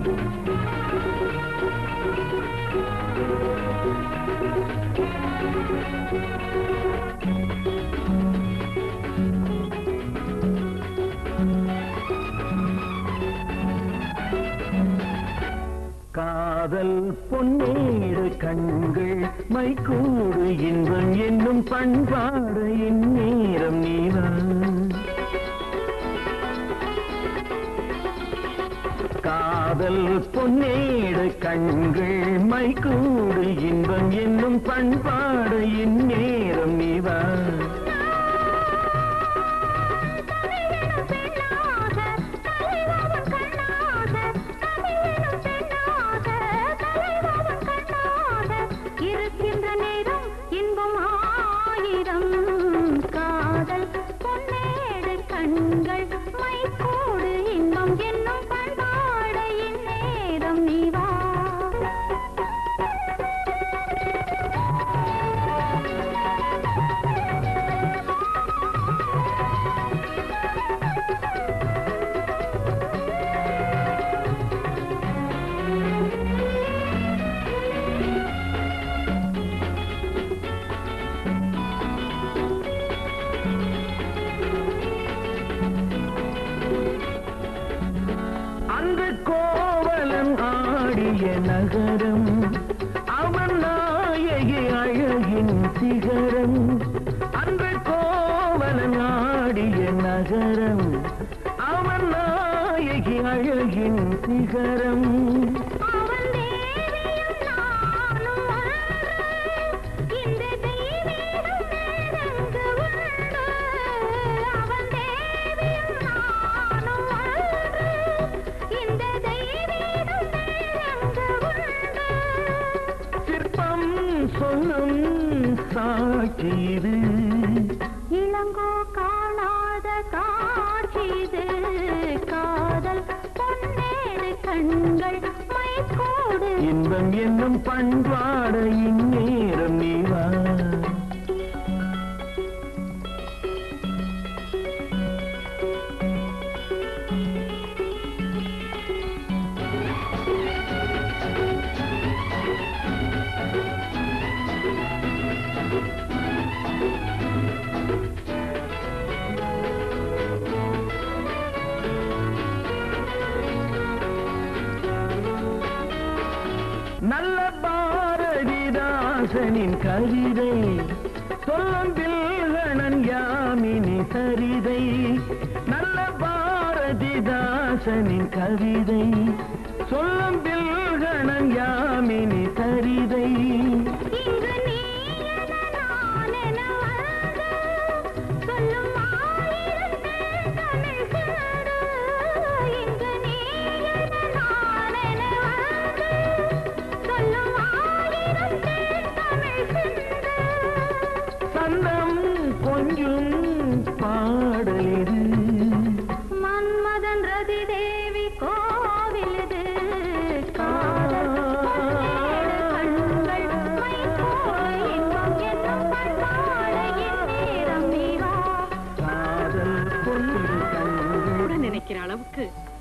காதல் பொன்னேடு கண்கள் மைக்கூடு இன்பம் என்னும் பண்பாடு இந்நேரம் நீதான் காதல் பொன்னேடு கண்கள் மைக்கூடு இன்பம் என்னும் பண்பாடு இந்நேரம் நீதான் இருக்கின்ற நேரம் இன்பம் ஆயிரம் காதல் பொன்னேடு கண்கள் மைக்கூடு இன்பம் என்னும் பண்பாடு இந்நேரம் நீ வா அந்த கோவலன் ஆடிய நகரம் அவன் நாயகி அழகின் சிகரம் அந்த கோவலன் ஆடிய நகரம் அவன் நாயகி அழகின் சிகரம் அவன் தேவியும் நானும் ஒன்று இந்த தெய்வீகம் வேறெங்கு உண்டு அவன் தேவியும் நானும் ஒன்று இந்த தெய்வீகம் வேறெங்கு உண்டு சிற்பம் சொல்லும் சாட்சி இது இளங்கோ காணாத காட்சிது காதல் பொன்னேடு கண்கள் மைக்கூடு இன்பம் என்னும் பண்பாடு இந்நேரம் நீவா நல்ல பாரதிதாசனின் கவிதை சொல்லம்பில் கணன் யாமினி சரிதை நல்ல பாரதிதாசனின் கவிதை சொல்லம்பில் கணன் யாமினி சரிதை இங்கு நீ என நான் என வந்து சொல்லும் ஆயிரம் பேர் தமிழ் சிந்து இங்கு நீ என நான் என வந்து சொல்லும் ஆயிரம் பேர் தமிழ் சிந்து சந்தம் கொஞ்சம் பாடலிது மன்மதன் ரதி தேவி கோவிலுது காதல் பொன்னேடு கண்கள் மைப்போடு இன்பம் என்னும் பண்பாடு இந்நேரம் நீ வா காதல் பொன்னிரு கண்கள் கூட நினைக்கிற அளவுக்கு